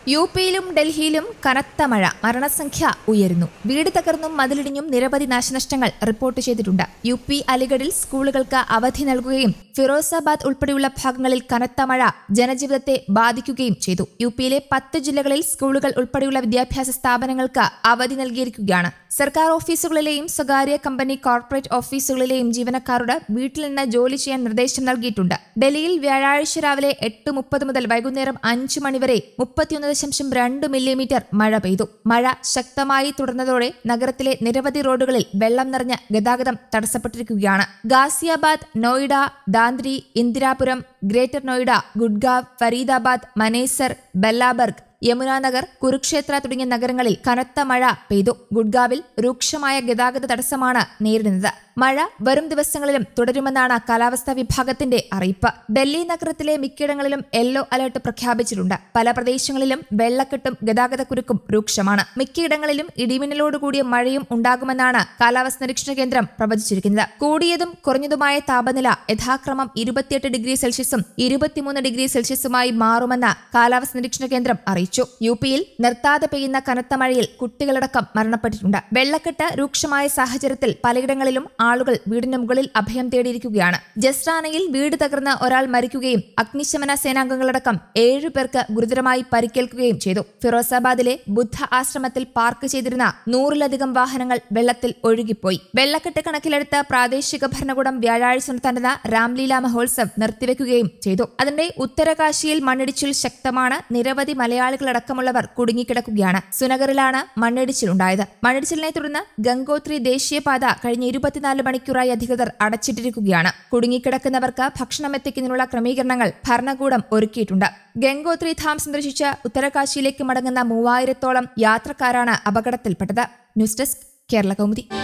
U പിയിലും ഡൽഹിയിലും കനത്ത മഴ മരണസംഖ്യ ഉയരുന്നു വീട് തകർന്നും മതിലിടിഞ്ഞും നിരവധി നാശനഷ്ടങ്ങൾ റിപ്പോർട്ട് ചെയ്തിട്ടുണ്ട് യു പി അലിഗഡിൽ സ്കൂളുകൾക്ക് അവധി നൽകുകയും ഫിറോസാബാദ് ഉൾപ്പെടെയുള്ള ഭാഗങ്ങളിൽ കനത്ത മഴ ജനജീവിതത്തെ ബാധിക്കുകയും ചെയ്തു യു പിയിലെ പത്ത് ജില്ലകളിൽ സ്കൂളുകൾ ഉൾപ്പെടെയുള്ള വിദ്യാഭ്യാസ സ്ഥാപനങ്ങൾക്ക് അവധി നൽകിയിരിക്കുകയാണ് സർക്കാർ ഓഫീസുകളിലെയും സ്വകാര്യ കമ്പനി കോർപ്പറേറ്റ് ഓഫീസുകളിലെയും ജീവനക്കാരോട് വീട്ടിൽ നിന്ന് ജോലി ചെയ്യാൻ നിർദ്ദേശം നൽകിയിട്ടുണ്ട് ഡൽഹിയിൽ വ്യാഴാഴ്ച രാവിലെ എട്ട് മുപ്പത് മുതൽ വൈകുന്നേരം അഞ്ച് മണിവരെ മുപ്പത്തിയൊന്ന് ദശാംശം രണ്ട് മില്ലിമീറ്റർ മഴ പെയ്തു മഴ ശക്തമായി തുടർന്നതോടെ നഗരത്തിലെ നിരവധി റോഡുകളിൽ വെള്ളം നിറഞ്ഞ് ഗതാഗതം തടസ്സപ്പെട്ടിരിക്കുകയാണ് ഗാസിയാബാദ് നോയിഡ ദാന്ദ്രി ഇന്ദിരാപുരം ഗ്രേറ്റർ നോയിഡ ഗുഡ്ഗാവ് ഫരീദാബാദ് മനേസർ ബെല്ലാബർഗ് യമുനാനഗർ കുരുക്ഷേത്ര തുടങ്ങിയ നഗരങ്ങളിൽ കനത്ത മഴ പെയ്തു ഗുഡ്ഗാവിൽ രൂക്ഷമായ ഗതാഗത തടസ്സമാണ് നേരിടുന്നത് മഴ വരും ദിവസങ്ങളിലും തുടരുമെന്നാണ് കാലാവസ്ഥാ വിഭാഗത്തിന്റെ അറിയിപ്പ് ഡൽഹി നഗരത്തിലെ മിക്കയിടങ്ങളിലും യെല്ലോ അലർട്ട് പ്രഖ്യാപിച്ചിട്ടുണ്ട് പല പ്രദേശങ്ങളിലും വെള്ളക്കെട്ടും ഗതാഗതക്കുരുക്കും രൂക്ഷമാണ് മിക്കയിടങ്ങളിലും ഇടിമിന്നലോടുകൂടിയ മഴയും ഉണ്ടാകുമെന്നാണ് കാലാവസ്ഥാ നിരീക്ഷണ കേന്ദ്രം പ്രവചിച്ചിരിക്കുന്നത് കൂടിയതും കുറഞ്ഞതുമായ താപനില യഥാക്രമം ഇരുപത്തിയെട്ട് ഡിഗ്രി സെൽഷ്യസും ഇരുപത്തിമൂന്ന് ഡിഗ്രി സെൽഷ്യസുമായി മാറുമെന്ന് കാലാവസ്ഥാ നിരീക്ഷണ കേന്ദ്രം അറിയിച്ചു യു പിയിൽ നിർത്താതെ പെയ്യുന്ന കനത്ത മഴയിൽ കുട്ടികളടക്കം മരണപ്പെട്ടിട്ടുണ്ട് വെള്ളക്കെട്ട് രൂക്ഷമായ സാഹചര്യത്തിൽ പലയിടങ്ങളിലും ആളുകൾ വീടിന് മുകളിൽ അഭയം തേടിയിരിക്കുകയാണ് ജസ്റാനയിൽ വീട് തകർന്ന് ഒരാൾ മരിക്കുകയും അഗ്നിശമന സേനാംഗങ്ങളടക്കം ഏഴു പേർക്ക് ഗുരുതരമായി പരിക്കേൽക്കുകയും ചെയ്തു ഫിറോസാബാദിലെ ബുദ്ധ ആശ്രമത്തിൽ പാർക്ക് ചെയ്തിരുന്ന നൂറിലധികം വാഹനങ്ങൾ വെള്ളത്തിൽ ഒഴുകിപ്പോയി വെള്ളക്കെട്ട് കണക്കിലെടുത്ത് പ്രാദേശിക ഭരണകൂടം വ്യാഴാഴ്ച നടത്തേണ്ടുന്ന രാംലീല മഹോത്സവ് നിർത്തിവെക്കുകയും ചെയ്തു അതിന്റെ ഉത്തരകാശിയിൽ മണ്ണിടിച്ചിൽ ശക്തമാണ് നിരവധി മലയാളികളടക്കമുള്ളവർ കുടുങ്ങിക്കിടക്കുകയാണ് സുനഗറിലാണ് മണ്ണിടിച്ചിലുണ്ടായത് മണ്ണിടിച്ചിലിനെ തുടർന്ന് ഗംഗോത്രി ദേശീയപാത കഴിഞ്ഞ ഇരുപത്തിനാല് മണിക്കൂറായി അധികൃതർ അടച്ചിട്ടിരിക്കുകയാണ് കുടുങ്ങിക്കിടക്കുന്നവർക്ക് ഭക്ഷണം എത്തിക്കുന്നതിനുള്ള ക്രമീകരണങ്ങൾ ഭരണകൂടം ഒരുക്കിയിട്ടുണ്ട് ഗംഗോത്രി ധാം സന്ദർശിച്ച് ഉത്തരകാശിയിലേക്ക് മടങ്ങുന്ന മൂവായിരത്തോളം യാത്രക്കാരാണ് അപകടത്തിൽപ്പെട്ടത് ന്യൂസ് ഡെസ്ക് കേരള കൗമുദി